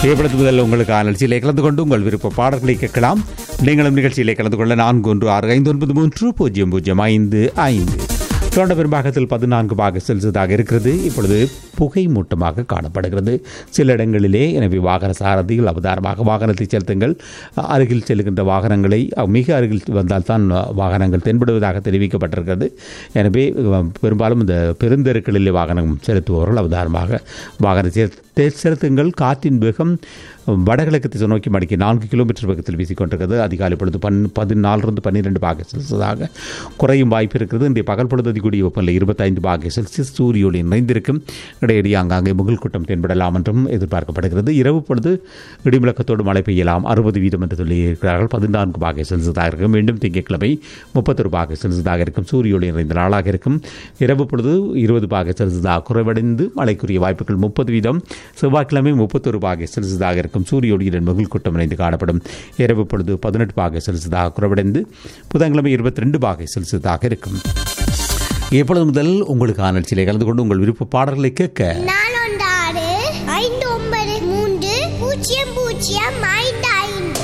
இப்பொழுது முதல் உங்களுக்கு நிகழ்ச்சியிலே கலந்து கொண்டு உங்கள் விருப்ப பாடல்களை கேட்கலாம் நீங்களும் நிகழ்ச்சியிலே கலந்து கொள்ள நான்கு ஒன்று ஆறு ஐந்து ஒன்பது மூன்று பூஜ்ஜியம் பூஜ்ஜியம் ஐந்து ஐந்து தொடர்ந்த பெரும்பாகத்தில் பதினான்கு பாக செல்சியஸாக இருக்கிறது இப்பொழுது புகை மூட்டமாக காணப்படுகிறது சில இடங்களிலே எனவே வாகன சாரதிகள் அவதாரமாக வாகனத்தை செலுத்துங்கள் அருகில் செல்கின்ற வாகனங்களை மிக அருகில் வந்தால்தான் வாகனங்கள் தென்படுவதாக தெரிவிக்கப்பட்டிருக்கிறது எனவே பெரும்பாலும் இந்த பெருந்தெருக்களிலே வாகனம் செலுத்துபவர்கள் அவதாரமாக வாகன செலுத்துங்கள் காற்றின் வேகம் வடகிழக்கு திசை நோக்கி மணிக்கு நான்கு கிலோமீட்டர் வேகத்தில் வீசிக்கொண்டிருக்கிறது அதிகாலை பொழுது பன் பதினாலிருந்து பன்னிரெண்டு பாக செல்சியஸாக குறையும் வாய்ப்பு இருக்கிறது இன்றைய பகல் பொழுது அதிகூடிய வெப்பநிலை இருபத்தைந்து பாக செல்சியஸ் சூரிய ஒளி நிறைந்திருக்கும் இடையிடையே ஆங்காங்கே முகல் கூட்டம் தென்படலாம் என்றும் எதிர்பார்க்கப்படுகிறது இரவு பொழுது இடிமுழக்கத்தோடு மழை பெய்யலாம் அறுபது வீதம் என்று சொல்லியிருக்கிறார்கள் பதினான்கு பாக செல்சியஸாக இருக்கும் மீண்டும் திங்கட்கிழமை முப்பத்தொரு பாக செல்சியஸாக இருக்கும் சூரிய ஒளி நிறைந்த நாளாக இருக்கும் இரவு பொழுது இருபது பாக செல்சியஸாக குறைவடைந்து மழைக்குரிய வாய்ப்புகள் முப்பது வீதம் செவ்வாய்க்கிழமை முப்பத்தொரு பாக செல்சியஸாக இருக்கும் சூரிய ஒளியுடன் முகில் கூட்டம் இணைந்து காணப்படும் இரவு பொழுது பதினெட்டு பாக செல்சியஸாக குறைவடைந்து புதன்கிழமை இருபத்தி ரெண்டு பாக செல்சியஸாக இருக்கும் எப்பொழுது முதல் உங்களுக்கு நிகழ்ச்சியிலே கலந்து கொண்டு உங்கள் விருப்ப பாடல்களை கேட்க நாலொன்று ஆறு ஐந்து ஒன்பது மூன்று பூஜ்ஜியம் பூஜ்ஜியம் ஐந்து ஐந்து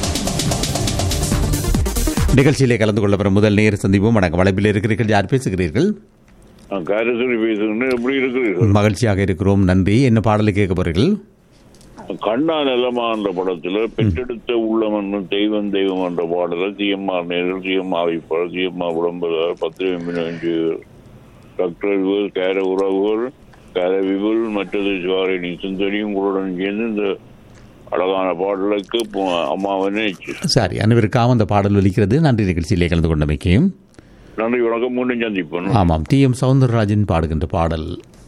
நிகழ்ச்சியிலே கலந்து கொள்ள வரும் முதல் நேர சந்திப்போம் வணக்கம் வளைப்பில் இருக்கிறீர்கள் யார் பேசுகிறீர்கள் நான் காரசரி பேசுகிறேன் எப்படி இருக்கிறீர்கள் மகிழ்ச்சியாக இருக்கிறோம் நன்றி என்ன பாடலை கேட்க போறீர்கள் கண்ணா நிலமா என்ற படத்துல பெற்றெடுத்த உள்ளம் என்னும் தெய்வம் தெய்வம் என்ற பாடல சிஎம்ஆர் நேரில் சிஎம்ஆர் வைப்பாளர் சிஎம்ஆர் விளம்பரம் பத்திரிகை டாக்டர் விபுல் கேர உறவுகள் கேர விபுல் மற்றது சிவாரணி சுந்தரி உங்களுடன் சேர்ந்து இந்த அழகான பாடலுக்கு அம்மாவை நினைச்சு சரி அனைவருக்காக அந்த பாடல் ஒலிக்கிறது நன்றி நிகழ்ச்சியிலே கலந்து கொண்டமைக்கையும் நன்றி வணக்கம் மீண்டும் சந்திப்போம் ஆமாம் டி எம் சவுந்தரராஜன் பாடுகின்ற பாடல்